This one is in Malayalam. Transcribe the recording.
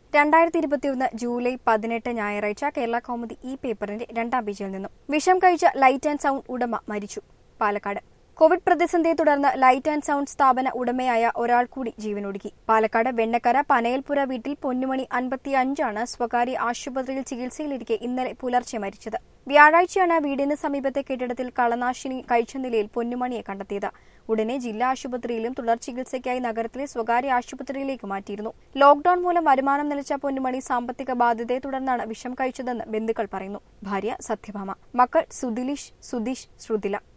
രണ്ടായിരത്തി ഇരുപത്തിയൊന്ന് ജൂലൈ പതിനെട്ട് ഞായറാഴ്ച കേരള കൗമുദി ഈ പേപ്പറിന്റെ രണ്ടാം പേജിൽ നിന്നും വിഷം കഴിച്ച ലൈറ്റ് ആൻഡ് സൗണ്ട് ഉടമ മരിച്ചു പാലക്കാട് കോവിഡ് പ്രതിസന്ധിയെ തുടർന്ന് ലൈറ്റ് ആൻഡ് സൗണ്ട് സ്ഥാപന ഉടമയായ ഒരാൾ കൂടി ജീവനൊടുക്കി പാലക്കാട് വെണ്ണക്കര പനയൽപുര വീട്ടിൽ പൊന്നുമണി അൻപത്തിയഞ്ചാണ് സ്വകാര്യ ആശുപത്രിയിൽ ചികിത്സയിലിരിക്കെ ഇന്നലെ പുലർച്ചെ മരിച്ചത് വ്യാഴാഴ്ചയാണ് വീടിന് സമീപത്തെ കെട്ടിടത്തിൽ കളനാശിനി കഴിച്ച നിലയിൽ പൊന്നുമണിയെ കണ്ടെത്തിയത് ഉടനെ ജില്ലാ ആശുപത്രിയിലും തുടർ ചികിത്സയ്ക്കായി നഗരത്തിലെ സ്വകാര്യ ആശുപത്രിയിലേക്ക് മാറ്റിയിരുന്നു ലോക്ഡൌൺ മൂലം വരുമാനം നിലച്ച പൊന്നുമണി സാമ്പത്തിക ബാധ്യതയെ തുടർന്നാണ് വിഷം കഴിച്ചതെന്ന് ബന്ധുക്കൾ പറയുന്നു ഭാര്യ സത്യഭാമ മക്കൾ സുദിലിഷ് സുധീഷ് ശ്രുതില